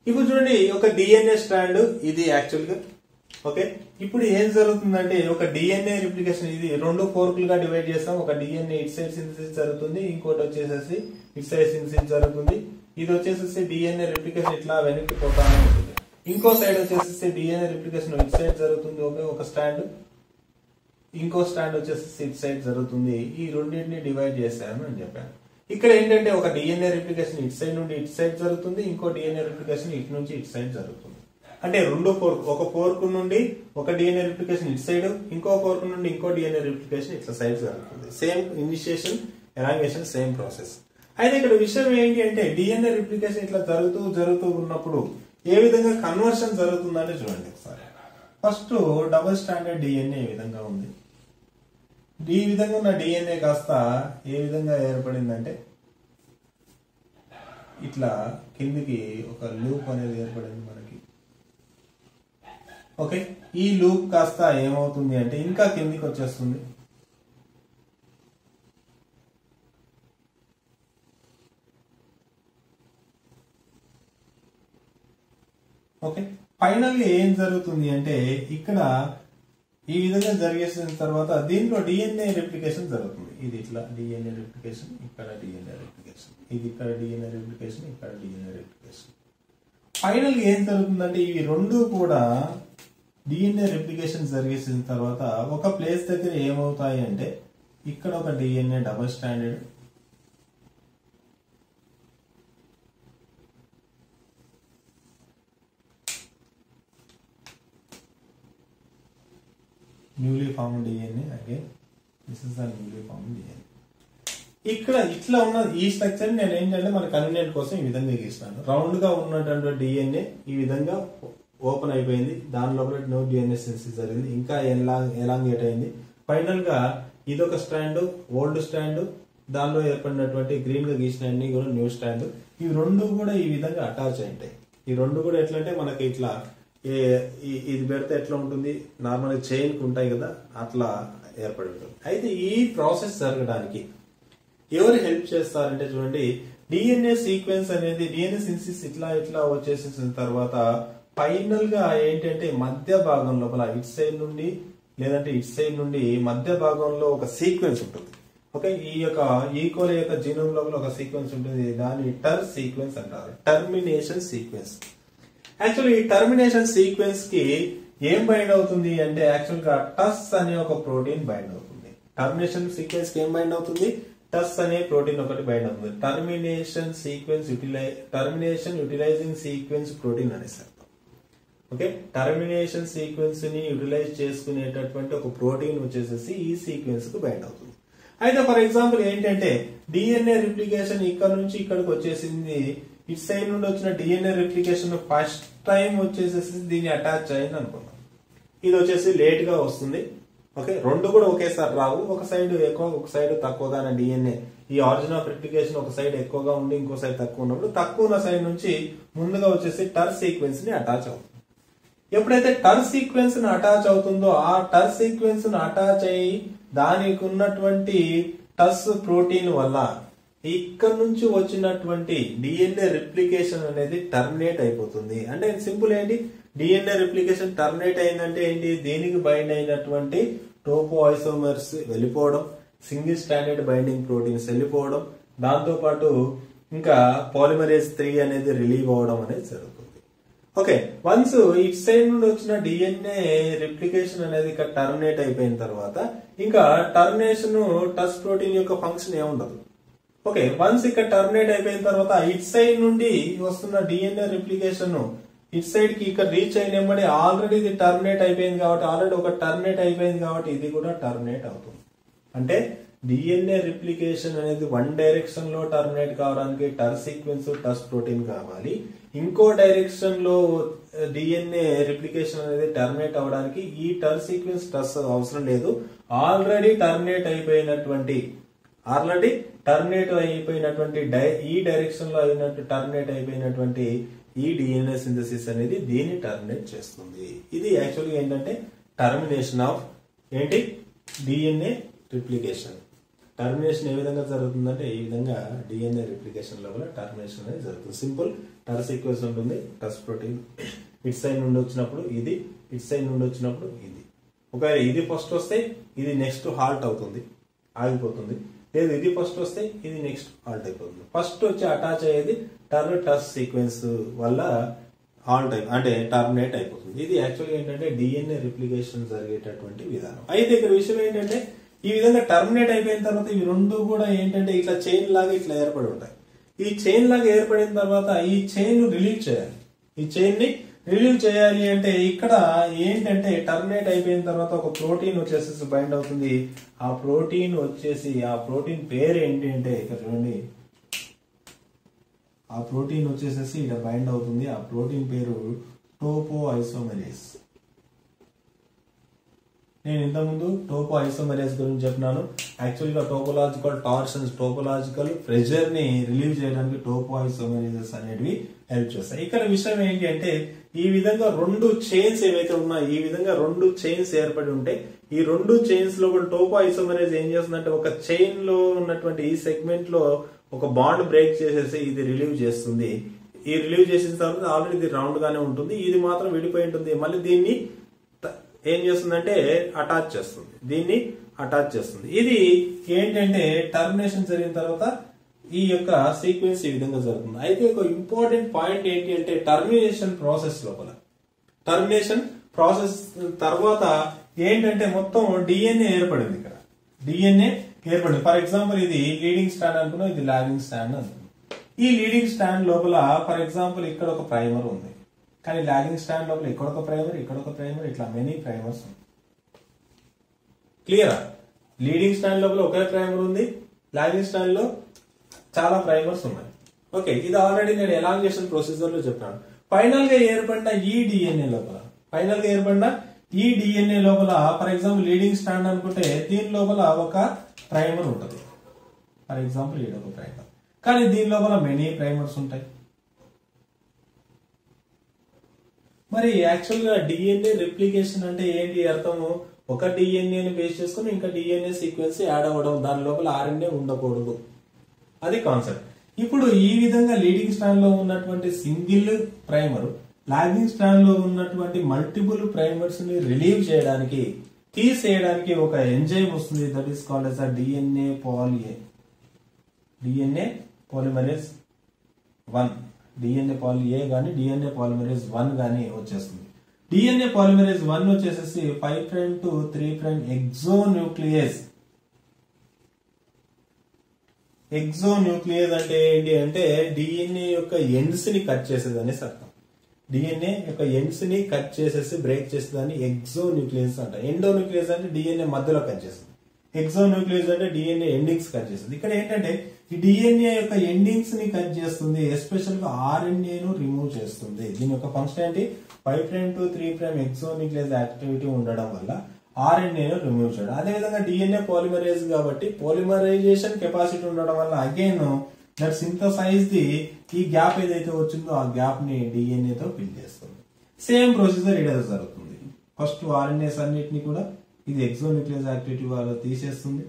ఇప్పుడు చూడండి ఒక డిఎన్ఏ స్ట్రాండ్ ఇది యాక్చువల్ గా ఓకే ఇప్పుడు ఏం జరుగుతుందంటే ఒక డిఎన్ఏ రిప్లికేషన్ ఇది రెండు ఫోర్కులుగా డివైడ్ చేస్తాం ఒక డిఎన్ఏ ఇట్ సైడ్ సింథసిస్ జరుగుతుంది ఇంకోటి వచ్చేసేసి ఇట్ సైడ్ సింథసిస్ జరుగుతుంది ఇది వచ్చేసేసి డిఎన్ఏ రిప్లికేషన్ ఇట్లా వెనక్కి పోతానే ఉంటుంది ఇంకో సైడ్ వచ్చేసేసి డిఎన్ఏ రిప్లికేషన్ ఇట్ సైడ్ జరుగుతుంది ఒక ఒక స్టాండ్ ఇంకో స్టాండ్ వచ్చేసి ఇట్ సైడ్ జరుగుతుంది ఈ రెండింటిని డివైడ్ చేశాను అని చెప్పాను ఇక్కడ ఏంటంటే ఒక డిఎన్ఏ రిప్లికేషన్ ఇట్ సైడ్ నుండి ఇట్ సైడ్ జరుగుతుంది ఇంకో డిఎన్ఏ రిప్లికేషన్ ఇట్ నుంచి ఇట్ సైడ్ జరుగుతుంది అంటే రెండు ఫోర్క్ ఒక ఫోర్క్ నుండి ఒక డిఎన్ఏ రిప్లికేషన్ ఇట్ సైడ్ ఇంకో ఫోర్క్ నుండి ఇంకో డిఎన్ఏ రిప్లికేషన్ ఇట్లా సైడ్ జరుగుతుంది same initiation elongation same process అయితే ఇక్కడ విషయం ఏంటి అంటే డిఎన్ఏ రిప్లికేషన్ ఇట్లా జరుగుతూ జరుగుతూ ఉన్నప్పుడు ఏ విధంగా కన్వర్షన్ జరుగుతుందంటే చూడండి ఒకసారి ఫస్ట్ డబుల్ స్టాండర్డ్ డిఎన్ఏ ఈ విధంగా ఉంది ఈ విధంగా ఉన్న డిఎన్ఏ కాస్త ఏ విధంగా ఏర్పడిందంటే ఇట్లా కిందికి ఒక లూప్ అనేది ఏర్పడింది మనకి ఓకే ఈ లూప్ కాస్త ఏమవుతుంది అంటే ఇంకా కిందికి వచ్చేస్తుంది ఓకే ఫైనల్ గా ఏం జరుగుతుంది అంటే ఇక్కడ ఈ విధంగా జరిగేసిన తర్వాత దీంట్లో డిఎన్ఏ రెప్లికేషన్ జరుగుతుంది ఇది ఇట్లా డిఎన్ఏ రెప్లికేషన్ ఇక్కడ డిఎన్ఏ రెప్లికేషన్ ఇది ఇక్కడ డిఎన్ఏ రెప్లికేషన్ ఇక్కడ డిఎన్ఏ రెప్లికేషన్ ఫైనల్ గా ఏం జరుగుతుందంటే ఇవి రెండు కూడా డిఎన్ఏ రెప్లికేషన్ జరిగేసిన తర్వాత ఒక ప్లేస్ దగ్గర ఏమవుతాయి అంటే ఇక్కడ ఒక DNA double standard newly form DNA again this is the newly form DNA ఇక్కడ ఇట్లా ఉన్న ఈ స్ట్రక్చర్ నేను ఏంటంటే మన కన్వీనియంట్ కోసం ఈ విధంగా గీసినాను రౌండ్ గా ఉన్నటువంటి డిఎన్ఏ ఈ విధంగా ఓపెన్ అయిపోయింది దాని లోపల నో డిఎన్ఏ సెన్సిస్ జరిగింది ఇంకా ఎలా ఎలాంగేట్ అయింది ఫైనల్ గా ఇదొక స్టాండ్ ఓల్డ్ స్టాండ్ దానిలో ఏర్పడినటువంటి గ్రీన్ గా గీసిన అన్ని కూడా న్యూ స్టాండ్ ఇవి రెండు కూడా ఈ విధంగా అటాచ్ అయి ఉంటాయి ఈ రెండు కూడా ఎట్లా అంటే మనకి ఇట్లా ఏ- ఈ- ఇది పెడితే ఎట్లా ఉంటుంది నార్మల్ చైన్ కు ఉంటాయి కదా అట్లా ఏర్పడి ఉంటుంది అయితే ఈ ప్రాసెస్ జరగడానికి ఎవరు హెల్ప్ చేస్తారంటే చూడండి డిఎన్ఏ సీక్వెన్స్ అనేది డిఎన్ఏ సిన్సిస్ ఇట్లా ఇట్లా వచ్చేసేసిన తర్వాత ఫైనల్ గా ఏంటంటే మధ్య భాగం లోపల ఇట్ సైడ్ నుండి లేదంటే ఇట్ సైడ్ నుండి మధ్య భాగంలో ఒక సీక్వెన్స్ ఉంటుంది ఓకే ఈ యొక్క ఈకోల యొక్క జీనోమ్ లోపల ఒక సీక్వెన్స్ ఉంటుంది దాన్ని టర్ సీక్వెన్స్ అంటారు టర్మినేషన్ సీక్వెన్స్ యాక్చువల్లీ ఈ టర్మినేషన్ సీక్వెన్స్ కి ఏం బైండ్ అవుతుంది అంటే యాక్చువల్ గా టస్ అనే ఒక ప్రోటీన్ బైండ్ అవుతుంది టర్మినేషన్ సీక్వెన్స్ కి ఏం బైండ్ అవుతుంది టస్ అనే ప్రోటీన్ ఒకటి బైండ్ అవుతుంది టర్మినేషన్ సీక్వెన్స్ యూటిలై టర్మినేషన్ యూటిలైజింగ్ సీక్వెన్స్ ప్రోటీన్ అనేసి ఓకే టర్మినేషన్ సీక్వెన్స్ ని యూటిలైజ్ చేసుకునేటటువంటి ఒక ప్రోటీన్ వచ్చేసేసి ఈ సీక్వెన్స్ కు బైండ్ అవుతుంది అయితే ఫర్ ఎగ్జాంపుల్ ఏంటంటే డిఎన్ఏ రిప్లికేషన్ ఇక్కడ నుంచి ఇక్కడికి వచ్చేసింది ఇట్ సైడ్ నుండి వచ్చిన డిఎన్ఏ రిప్లికేషన్ ఫస్ట్ టైం వచ్చేసేసి దీన్ని అటాచ్ అయింది అనుకుందాం ఇది వచ్చేసి లేట్ గా వస్తుంది ఓకే రెండు కూడా ఒకేసారి రావు ఒక సైడ్ ఎక్కువ ఒక సైడ్ తక్కువగానే డిఎన్ఏ ఈ ఆరిజిన్ ఆఫ్ రిప్లికేషన్ ఒక సైడ్ ఎక్కువగా ఉండి ఇంకో సైడ్ తక్కువ ఉన్నప్పుడు తక్కువ ఉన్న సైడ్ నుంచి ముందుగా వచ్చేసి టర్ సీక్వెన్స్ ని అటాచ్ అవుతుంది ఎప్పుడైతే టర్ సీక్వెన్స్ ని అటాచ్ అవుతుందో ఆ టర్ సీక్వెన్స్ ను అటాచ్ అయ్యి దానికి ఉన్నటువంటి టస్ ప్రోటీన్ వల్ల ఇక్కడ నుంచి వచ్చినటువంటి డిఎన్ఏ రిప్లికేషన్ అనేది టర్మినేట్ అయిపోతుంది అంటే సింపుల్ ఏంటి డిఎన్ఏ రిప్లికేషన్ టర్మినేట్ అయిందంటే ఏంటి దీనికి బైండ్ అయినటువంటి టోపో ఐసోమర్స్ వెళ్ళిపోవడం సింగిల్ స్టాండర్డ్ బైండింగ్ ప్రోటీన్స్ వెళ్ళిపోవడం దాంతో పాటు ఇంకా పాలిమరేజ్ త్రీ అనేది రిలీవ్ అవడం అనేది జరుగుతుంది ఓకే వన్స్ ఇట్ సైడ్ నుండి వచ్చిన డిఎన్ఏ రిప్లికేషన్ అనేది ఇక్కడ టర్మినేట్ అయిపోయిన తర్వాత ఇంకా టర్మినేషన్ టస్ ప్రోటీన్ యొక్క ఫంక్షన్ ఏముండదు ఓకే వన్స్ ఇక్కడ టర్మినేట్ అయిపోయిన తర్వాత ఇట్ సైడ్ నుండి వస్తున్న డిఎన్ఏ రిప్లికేషన్ ఇట్ సైడ్ కి ఇక్కడ రీచ్ అయిన వెంబడి ఆల్రెడీ ఇది టర్మినేట్ అయిపోయింది కాబట్టి ఆల్రెడీ ఒక టర్మినేట్ అయిపోయింది కాబట్టి ఇది కూడా టర్మినేట్ అవుతుంది అంటే డిఎన్ఏ రిప్లికేషన్ అనేది వన్ డైరెక్షన్ లో టర్మినేట్ కావడానికి టర్ సీక్వెన్స్ టస్ ప్రోటీన్ కావాలి ఇంకో డైరెక్షన్ లో డిఎన్ఏ రిప్లికేషన్ అనేది టర్మినేట్ అవడానికి ఈ టర్ సీక్వెన్స్ టస్ అవసరం లేదు ఆల్రెడీ టర్మినేట్ అయిపోయినటువంటి ఆల్రెడీ టర్మినేట్ అయిపోయినటువంటి డై ఈ డైరెక్షన్ లో అయినట్టు టర్మినేట్ అయిపోయినటువంటి ఈ డిఎన్ఏ సింథసిస్ అనేది దీన్ని టర్మినేట్ చేస్తుంది ఇది యాక్చువల్గా ఏంటంటే టర్మినేషన్ ఆఫ్ ఏంటి డిఎన్ఏ రిప్లికేషన్ టర్మినేషన్ ఏ విధంగా జరుగుతుందంటే ఈ విధంగా డిఎన్ఏ రిప్లికేషన్ లోపల టర్మినేషన్ అనేది జరుగుతుంది సింపుల్ టర్ సీక్వెన్స్ ఉంటుంది టస్ ప్రోటీన్ ఇట్ సైడ్ నుండి వచ్చినప్పుడు ఇది ఇట్ సైడ్ నుండి వచ్చినప్పుడు ఇది ఒకవేళ ఇది ఫస్ట్ వస్తే ఇది నెక్స్ట్ హాల్ట్ అవుతుంది ఆగిపోతుంది లేదు ఇది ఫస్ట్ వస్తే ఇది నెక్స్ట్ హాల్ట్ అయిపోతుంది ఫస్ట్ వచ్చి అటాచ్ అయ్యేది టర్న్ టస్ సీక్వెన్స్ వల్ల హాల్ట్ అయి అంటే టర్మినేట్ అయిపోతుంది ఇది యాక్చువల్గా ఏంటంటే డిఎన్ఏ రిప్లికేషన్ జరిగేటటువంటి విధానం అయితే ఇక్కడ విషయం ఏంటంటే ఈ విధంగా టర్మినేట్ అయిపోయిన తర్వాత ఇవి రెండు కూడా ఏంటంటే ఇట్లా చైన్ లాగా ఇట్లా ఏర్పడి ఉంటాయి ఈ చైన్ లాగా ఏర్పడిన తర్వాత ఈ చైన్ రిలీవ్ చేయాలి ఈ చైన్ ని రిలీవ్ చేయాలి అంటే ఇక్కడ ఏంటంటే టర్మినేట్ అయిపోయిన తర్వాత ఒక ప్రోటీన్ వచ్చేసి బైండ్ అవుతుంది ఆ ప్రోటీన్ వచ్చేసి ఆ ప్రోటీన్ పేరు ఏంటి అంటే ఇక్కడ చూడండి ఆ ప్రోటీన్ వచ్చేసేసి ఇక్కడ బైండ్ అవుతుంది ఆ ప్రోటీన్ పేరు టోపో ఐసోమెరేస్ నేను ఇంతకుముందు టోపో ఐసోమెరేస్ గురించి చెప్పినాను యాక్చువల్ గా టోపోలాజికల్ టార్షన్స్ టోపోలాజికల్ ప్రెషర్ ని రిలీవ్ చేయడానికి టోపో ఐసోమెరేసెస్ అనేటివి హెల్ప్ చేస్తాయి ఇక్కడ విషయం ఏంటి అంటే ఈ విధంగా రెండు చైన్స్ ఏవైతే ఉన్నాయో ఈ విధంగా రెండు చైన్స్ ఏర్పడి ఉంటే ఈ రెండు చైన్స్ లో కూడా టోపో ఐసోమెరేజ్ ఏం చేస్తుందంటే ఒక చైన్ లో ఉన్నటువంటి ఈ సెగ్మెంట్ లో ఒక బాండ్ బ్రేక్ చేసేసి ఇది రిలీవ్ చేస్తుంది ఈ రిలీవ్ చేసిన తర్వాత ఆల్రెడీ ఇది రౌండ్ గానే ఉంటుంది ఇది మాత్రం విడిపోయి ఉంటుంది మళ్ళీ దీన్ని త- ఏం చేస్తుందంటే అటాచ్ చేస్తుంది దీన్ని అటాచ్ చేస్తుంది ఇది ఏంటంటే టర్మినేషన్ జరిగిన తర్వాత ఈ యొక్క సీక్వెన్స్ ఈ విధంగా జరుగుతుంది అయితే ఒక ఇంపార్టెంట్ పాయింట్ ఏంటి అంటే టర్మినేషన్ ప్రాసెస్ లోపల టర్మినేషన్ ప్రాసెస్ తర్వాత ఏంటంటే మొత్తం డిఎన్ఏ ఏర్పడింది ఇక్కడ డిఎన్ఏ ఏర్పడింది ఫర్ ఎగ్జాంపుల్ ఇది లీడింగ్ స్టాండ్ అనుకున్నాం ఇది లాగింగ్ స్టాండ్ అనుకున్నాం ఈ లీడింగ్ స్టాండ్ లోపల ఫర్ ఎగ్జాంపుల్ ఇక్కడ ఒక ప్రైమర్ ఉంది కానీ లాగింగ్ స్టాండ్ లోపల ఇక్కడ ఒక ప్రైమర్ ఇక్కడ ఒక ప్రైమర్ ఇట్లా మెనీ ప్రైమర్స్ ఉంది క్లియరా లీడింగ్ స్టాండ్ లోపల ఒకే ప్రైమర్ ఉంది లాగింగ్ స్టాండ్ లో చాలా ప్రైమర్స్ ఉన్నాయి ఓకే ఇది ఆల్రెడీ నేను ఎలాంగేషన్ ప్రొసీజర్ లో చెప్పాను ఫైనల్ గా ఏర్పడిన ఈ డిఎన్ఏ లోపల ఫైనల్ గా ఏర్పడిన ఈ డిఎన్ఏ లోపల ఫర్ ఎగ్జాంపుల్ లీడింగ్ స్టాండ్ అనుకుంటే దీని లోపల ఒక ప్రైమర్ ఉంటుంది ఫర్ ఎగ్జాంపుల్ ఈడ ఒక ప్రైమర్ కానీ దీని లోపల మెనీ ప్రైమర్స్ ఉంటాయి మరి యాక్చువల్ గా డిఎన్ఏ రిప్లికేషన్ అంటే ఏంటి అర్థము ఒక డిఎన్ఏని బేస్ చేసుకుని ఇంకా డిఎన్ఏ సీక్వెన్స్ యాడ్ అవ్వడం దాని లోపల ఆర్ఎన్ఏ ఉండకూడదు అది కాన్సెప్ట్ ఇప్పుడు ఈ విధంగా లీడింగ్ స్టాండ్ లో ఉన్నటువంటి సింగిల్ ప్రైమర్ లాగింగ్ స్టాండ్ లో ఉన్నటువంటి మల్టిపుల్ ప్రైమర్స్ ని రిలీవ్ చేయడానికి తీసేయడానికి ఒక ఎంజైమ్ వస్తుంది that is called as DNA పాలిఏ డిఎన్ఏ పాలిమరేజ్ వన్ డిఎన్ఏ పాలి ఏ గానీ డిఎన్ఏ పాలిమరేజ్ వన్ గానీ వచ్చేస్తుంది డిఎన్ఏ పాలిమరేజ్ వన్ వచ్చేసేసి five prime to three prime exonuclease exonuclease అంటే ఏంటి అంటే డిఎన్ఏ యొక్క ఎండ్స్ ని కట్ చేసేది అనేసి అర్థం డిఎన్ఏ యొక్క ఎండ్స్ ని కట్ చేసేసి బ్రేక్ చేసేదాన్ని ఎగ్జో న్యూక్లియస్ అంట ఎండో న్యూక్లియస్ అంటే డిఎన్ఏ మధ్యలో కట్ చేస్తుంది ఎగ్జో న్యూక్లియస్ అంటే డిఎన్ఏ ఎండింగ్స్ కట్ చేస్తుంది ఇక్కడ ఏంటంటే ఈ డిఎన్ఏ యొక్క ఎండింగ్స్ ని కట్ చేస్తుంది ఎస్పెషల్ గా ఆర్ఎన్ఏ ను రిమూవ్ చేస్తుంది దీని యొక్క ఫంక్షన్ ఏంటి five prime to three prime exonuclease activity ఉండడం వల్ల ఆర్ఎన్ఏ ను రిమూవ్ చేయడం అదేవిధంగా డిఎన్ఏ పాలిమరేజ్ కాబట్టి పాలిమరైజేషన్ కెపాసిటీ ఉండడం వల్ల అగైన్ దట్ సింథసైజ్ ది ఈ గ్యాప్ ఏదైతే వచ్చిందో ఆ గ్యాప్ ని డిఎన్ఏ తో ఫిల్ చేస్తుంది సేమ్ ప్రొసీజర్ ఇక్కడ జరుగుతుంది ఫస్ట్ ఆర్ఎన్ఏస్ అన్నిటిని కూడా ఇది ఎక్సోన్యూక్లియస్ యాక్టివిటీ వల్ల తీసేస్తుంది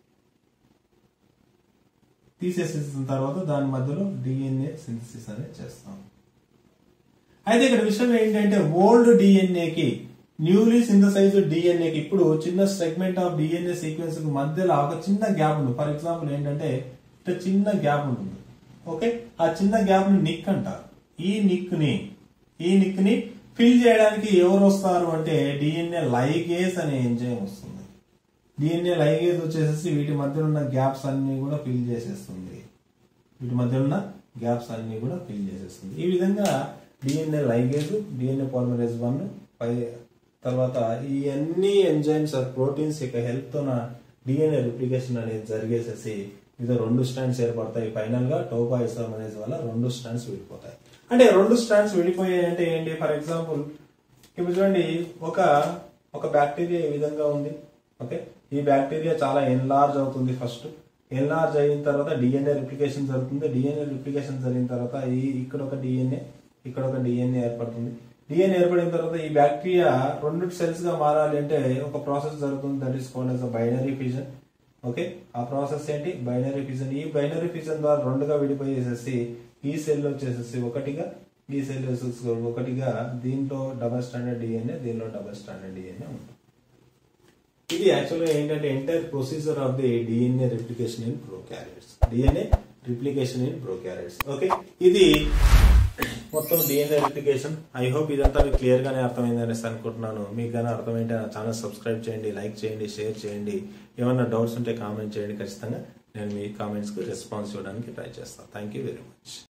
తీసేసిన తర్వాత దాని మధ్యలో డిఎన్ఏ సింథసిస్ అనేది చేస్తాం అయితే ఇక్కడ విషయం ఏంటంటే ఓల్డ్ డిఎన్ఏకి న్యూలీ సింథసైజ్ డిఎన్ఏకి ఇప్పుడు చిన్న సెగ్మెంట్ ఆఫ్ డిఎన్ఏ సీక్వెన్స్ మధ్యలో ఒక చిన్న గ్యాప్ ఉంది ఫర్ ఎగ్జాంపుల్ ఏంటంటే ఇట్లా చిన్న గ్యాప్ ఉంటుంది ఓకే ఆ చిన్న గ్యాప్ ని నిక్ అంటారు ఈ నిక్ ని ఈ నిక్ ని ఫిల్ చేయడానికి ఎవరు వస్తారు అంటే డిఎన్ఏ లైగేస్ అనే ఎంజైమ్ వస్తుంది డిఎన్ఏ లైగేజ్ వచ్చేసేసి వీటి మధ్య ఉన్న గ్యాప్స్ అన్ని కూడా ఫిల్ చేసేస్తుంది వీటి మధ్య ఉన్న గ్యాప్స్ అన్ని కూడా ఫిల్ చేసేస్తుంది ఈ విధంగా DNA ligase DNA polymerase one పై తర్వాత ఈ అన్ని ఎంజైమ్స్ ఆర్ ప్రోటీన్స్ యొక్క హెల్ప్ తో డిఎన్ఏ రిప్లికేషన్ అనేది జరిగేసేసి ఇది రెండు స్టాండ్స్ ఏర్పడతాయి ఫైనల్ గా టోపా ఐసోమరేజ్ వల్ల రెండు స్టాండ్స్ విడిపోతాయి అంటే రెండు స్టాండ్స్ విడిపోయాయి అంటే ఏంటి ఫర్ ఎగ్జాంపుల్ ఇప్పుడు చూడండి ఒక ఒక బ్యాక్టీరియా ఈ విధంగా ఉంది ఓకే ఈ బ్యాక్టీరియా చాలా ఎన్లార్జ్ అవుతుంది ఫస్ట్ ఎన్లార్జ్ అయిన తర్వాత డిఎన్ఏ రిప్లికేషన్ జరుగుతుంది డిఎన్ఏ రిప్లికేషన్ జరిగిన తర్వాత ఈ ఇక్కడ ఒక డిఎన్ఏ ఇక్కడ ఒక డిఎన్ఏ ఏర్పడుతుంది డిఎన్ఏ ఏర్పడిన తర్వాత ఈ బ్యాక్టీరియా రెండు సెల్స్ గా మారాలి అంటే ఒక ప్రాసెస్ జరుగుతుంది that is called as binary fission okay ఆ ప్రాసెస్ ఏంటి బైనరీ ఫిజన్ ఈ బైనరీ ఫిజన్ ద్వారా రెండుగా విడిపోయేసేసి ఈ సెల్ వచ్చేసేసి ఒకటిగా ఈ సెల్ వచ్చేసి ఒకటిగా దీంట్లో డబల్ స్టాండర్డ్ డిఎన్ఏ దీనిలో డబల్ స్టాండర్డ్ డిఎన్ఏ ఉంటుంది ఇది యాక్చువల్గా ఏంటంటే entire procedure of the DNA replication in prokaryotes DNA replication in prokaryotes okay ఇది మొత్తం డిఎన్ఏ రిప్లికేషన్ ఐ హోప్ ఇదంతా మీకు క్లియర్ గానే అర్థమైంది అనేసి అనుకుంటున్నాను మీకు కానీ అర్థమైతే నా ఛానల్ సబ్స్క్రైబ్ చేయండి లైక్ చేయండి షేర్ చేయండి ఏమైనా డౌట్స్ ఉంటే కామెంట్ చేయండి ఖచ్చితంగా నేను మీ కామెంట్స్కి రెస్పాన్స్ ఇవ్వడానికి ట్రై చేస్తాను థ్యాంక్ యూ వెరీ మచ్